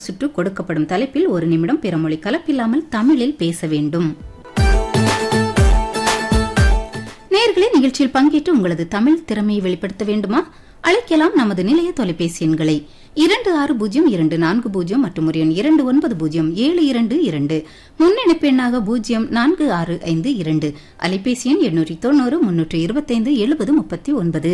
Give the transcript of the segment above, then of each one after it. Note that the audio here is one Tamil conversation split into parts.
சுற்று கொடுக்கப்படும் தலைப்பில் ஒரு நிமிடம் பிறமொழி கலப்பில்லாமல் தமிழில் பேச வேண்டும் நேயர்களே நிகழ்ச்சியில் பங்கேற்று உங்களது தமிழ் திறமையை வெளிப்படுத்த வேண்டுமா அழைக்கலாம் நமது நிலைய தொலைபேசி எண்களை இரண்டு ஆறு பூஜ்ஜியம் இரண்டு நான்கு பூஜ்ஜியம் மற்றும் ஒரு எண் இரண்டு ஒன்பது பூஜ்ஜியம் ஏழு இரண்டு இரண்டு முன்னிணைப்பு எண்ணாக பூஜ்ஜியம் நான்கு ஆறு ஐந்து இரண்டு அலைபேசி எண் எண்ணூற்றி தொண்ணூறு முன்னூற்று இருபத்தைந்து எழுபது முப்பத்தி ஒன்பது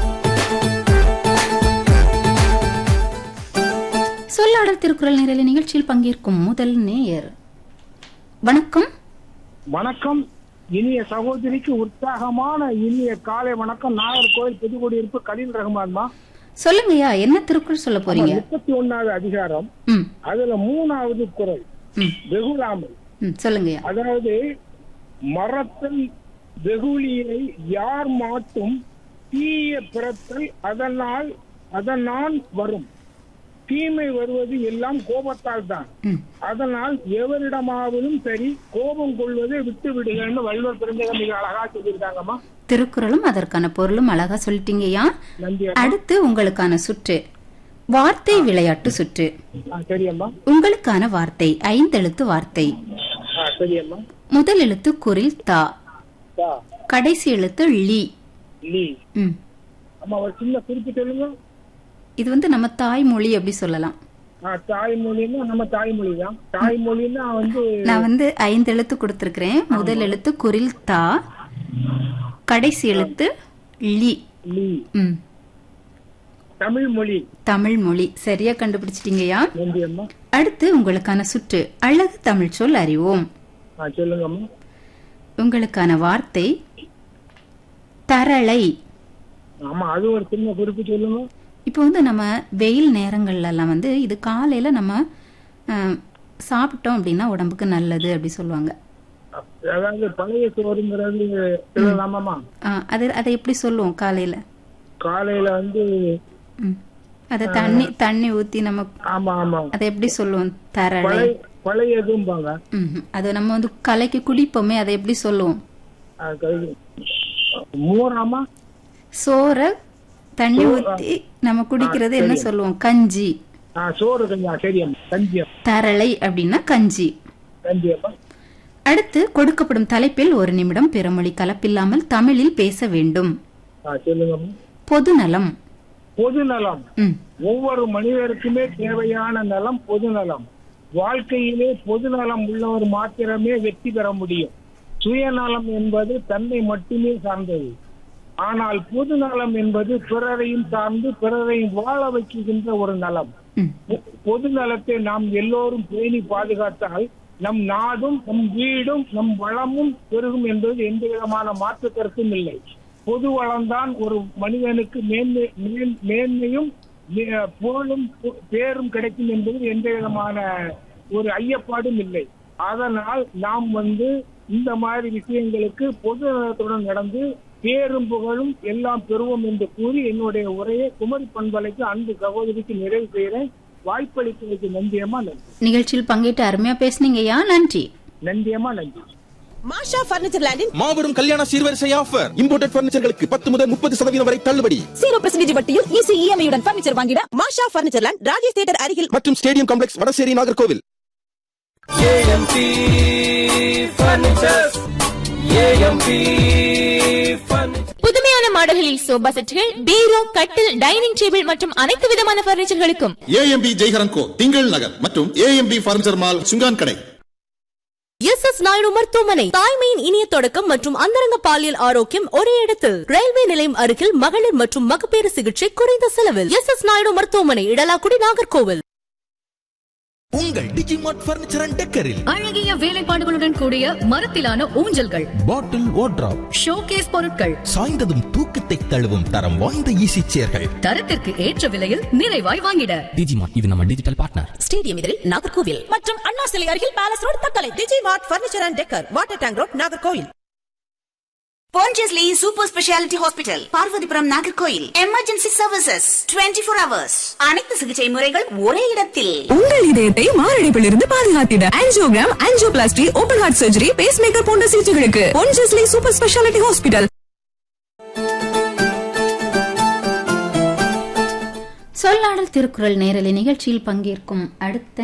சொல்லாடல் திருக்குறள் நிரல நிகழ்ச்சியில் பங்கேற்கும் முதல் நேயர் வணக்கம் வணக்கம் இனிய சகோதரிக்கு உற்சாகமான இனிய காலை வணக்கம் நாகர்கோவில் புதுக்குடியிருப்பு கலீல் ரஹ்மான்மா சொல்லுங்கய்யா என்ன திருக்குறள் சொல்ல போறீங்க முப்பத்தி ஒன்னாவது அதிகாரம் ம் அதுல மூணாவது குரல் ம் வெகுளாமை ம் சொல்லுங்கய்யா அதாவது மரத்தல் வெகுளியை யார் மாட்டும் தீய பிறத்தல் அதனால் அதனால் வரும் தீமை வருவது எல்லாம் கோபத்தால் தான் ம் அதனால் எவரிடமாவதும் சரி கோபம் கொள்வதை விட்டு விடுங்கன்னு வள்ளுவர் பிறந்தகம் மிக அழகா சொல்லியிருக்காங்கம்மா திருக்குறளும் அதற்கான பொருளும் அழகா சொல்லிட்டீங்கய்யா நன்றி அடுத்து உங்களுக்கான சுற்று வார்த்தை விளையாட்டு சுற்று ஆ, சரியம்மா உங்களுக்கான வார்த்தை ஐந்தெழுத்து வார்த்தை ஆ சரியம்மா முதல் எழுத்து குரில் தா தா, கடைசி எழுத்து லீ லீ ம் அம்மா ஒரு சின்ன குறிப்பு சொல்லுங்க இது வந்து நம்ம தாய்மொழி அப்படி சொல்லலாம் ஆ, தாய்மொழின்னா நம்ம தாய்மொழி தான் தாய்மொழின்னா வந்து நான் வந்து ஐந்து எழுத்து கொடுத்திருக்கிறேன் முதல் எழுத்து குரில் தா கடைசி எழுத்து லீ லீ ம் தமிழ் மொழி தமிழ் மொழி சரியா கண்டுபிடிச்சிட்டீங்கய்யா நன்றி அம்மா அடுத்து உங்களுக்கான சுற்று அழகு தமிழ் சொல் அறிவோம் ஆ சொல்லுங்கம்மா உங்களுக்கான வார்த்தை தரளை ஆமா அது ஒரு சின்ன குறிப்பு சொல்லுங்க இப்போ வந்து நம்ம வெயில் நேரங்கள்ல எல்லாம் வந்து இது காலையில நம்ம அஹ், சாப்பிட்டோம் அப்படின்னா உடம்புக்கு நல்லது அப்படி சொல்லுவாங்க அதாவது பழைய சோறுங்கிறது சொல்லலாமாம்மா அஹ், அது அதை எப்படி சொல்லுவோம் காலையில காலையில வந்து ம். அதை தண்ணி தண்ணி ஊத்தி நம்ம ஆமா ஆமா அதை எப்படி சொல்லுவோம் தரளை பழைய பழையதும்பாங்க ம்ஹும். அதை நம்ம வந்து கலைக்கு குடிப்போமே அதை எப்படி சொல்லுவோம் ஆ, கை- மோராமா சோற தண்ணி ஊத்தி நம்ம குடிக்கிறது என்ன சொல்லுவோம் கஞ்சி ஆ சோறு கஞ்சியா சரியம்மா கஞ்சியம் தரளை அப்படின்னா கஞ்சி கஞ்சியம்மா அடுத்து கொடுக்கப்படும் தலைப்பில் ஒரு நிமிடம் பிறமொழி கலப்பில்லாமல் தமிழில் பேச வேண்டும் ஆ சொல்லுங்கம்மா பொதுநலம் பொது நலம் ம் ஒவ்வொரு மனிதருக்குமே தேவையான நலம் பொது நலம் வாழ்க்கையிலே பொது நலம் உள்ளவர் மாத்திரமே வெற்றி பெற முடியும் சுயநலம் என்பது தன்னை மட்டுமே சார்ந்தது ஆனால் பொது நலம் என்பது பிறரையும் சார்ந்து பிறரையும் வாழ வைக்கின்ற ஒரு நலம் ம் பொ- பொது நலத்தை நாம் எல்லோரும் பேணி பாதுகாத்தால் நம் நாடும் நம் வீடும் நம் வளமும் பெருகும் என்பது எந்த விதமான மாற்று கருத்தும் இல்லை பொது வளம்தான் ஒரு மனிதனுக்கு மேன்மை மேன்- மேன்மையும் மே- புகழும் பு- பேரும் கிடைக்கும் என்பது எந்த விதமான ஒரு ஐயப்பாடும் இல்லை அதனால் நாம் வந்து இந்த மாதிரி விஷயங்களுக்கு பொது நலத்துடன் நடந்து பேரும் புகழும் எல்லாம் பெறுவோம் என்று கூறி என்னுடைய உரையை குமரி பண்பலைக்கு அன்பு சகோதரிக்கு நிறைவு செய்கிறேன் வாய்ப்பளித்ததுக்கு நன்றியம்மா நன்றி நிகழ்ச்சியில் பங்கேற்று அருமையா பேசுனீங்கய்யா நன்றி நன்றியம்மா நன்றி மாஷா பர்னிச்சர் லேண்டின் மாபெரும் கல்யாண சீர்வரிசை ஆஃபர் இம்போர்ட்டட் பர்னிச்சர்களுக்கு பத்து முதல் முப்பது சதவீதம் வரை தள்ளுபடி ஜீரோ பர்சன்டேஜ் வட்டியில் ஈஸி இஎம்ஐயுடன் பர்னிச்சர் வாங்கிட Masha furniture land Rajesh theatre அருகில் மற்றும் ஸ்டேடியம் காம்ப்ளெக்ஸ் வடசேரி நாகர்கோவில் புதுமையான மாடல்களில் சோபா செட்டுகள் பீரோ கட்டில் டைனிங் டேபிள் மற்றும் அனைத்து விதமான பர்னிச்சர்களுக்கும் ஏஎம்பி ஜெய்ஹரன்கோ திங்கள் நகர் மற்றும் ஏஎம்பி பர்னிச்சர் மால் சுங்கான் கடை எஸ் எஸ் நாயுடு மருத்துவமனை தாய்மையின் இனிய தொடக்கம் மற்றும் அந்தரங்க பாலியல் ஆரோக்கியம் ஒரே இடத்தில் ரயில்வே நிலையம் அருகில் மகளிர் மற்றும் மகப்பேறு சிகிச்சை குறைந்த செலவில் எஸ் எஸ் நாயுடு மருத்துவமனை இடலாக்குடி நாகர்கோவில் உங்கள் டிஜிமார்ட் பர்னிச்சர் அண்ட் டெக்கரில் அழகிய வேலைப்பாடுகளுடன் கூடிய மரத்திலான ஊஞ்சல்கள் பாட்டில் வார்ட்ராப் ஷோகேஸ் பொருட்கள் சாய்ந்ததும் தூக்கத்தை தழுவும் தரம் வாய்ந்த ஈசி சேர்கள் தரத்திற்கு ஏற்ற விலையில் நிறைவாய் வாங்கிட டிஜிமார்ட் இது நம்ம டிஜிட்டல் பார்ட்னர் ஸ்டேடியம் எதிரில் நாகர்கோவில் மற்றும் அண்ணா சிலை அருகில் palace road Thuckalay Digimart furniture and decor water tank road Nagercoil Pondicherry super speciality hospital Parvathipuram Nagercoil emergency services 24 four hours அனைத்து சிகிச்சை முறைகள் ஒரே இடத்தில் உங்கள் இதயத்தை மாரடைப்பிலிருந்து பாதுகாத்திட angiogram angioplasty open heart surgery pacemaker போன்ற சிகிச்சைகளுக்கு பொன்ஜஸ்லி சூப்பர் ஸ்பெஷாலிட்டி ஹாஸ்பிட்டல் சொல்லாடல் திருக்குறள் நேரலை நிகழ்ச்சியில் பங்கேற்கும் அடுத்த